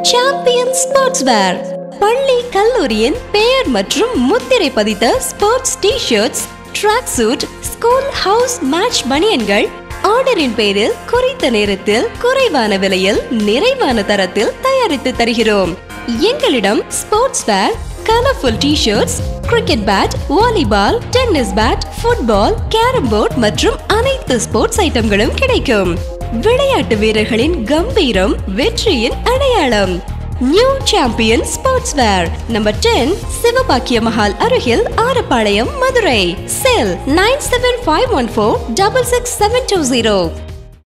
champion sports வேர் பள்ளி கல்லூரியின் பெயர் மற்றும் முத்திரை பதித்த sports T shirts track suit school house match பனியன்கள் ஆர்டரின் பேரில் குறித்த நேரத்தில் குறைவான விலையில் நிறைவான தரத்தில் தயாரித்து தருகிறோம் எங்களிடம் sports wear colourful T shirts cricket bat volleyball tennis bat football carrom board மற்றும் அனைத்து ஸ்போர்ட்ஸ் ஐட்டங்களும் கிடைக்கும் விளையாட்டு வீரர்களின் கம்பீரம் வெற்றியின் அடையாளம் new champion sports wear number ten Sivabakkiya Mahal அருகில் Arappalayam Madurai cell nine seven five one four double six seven two zero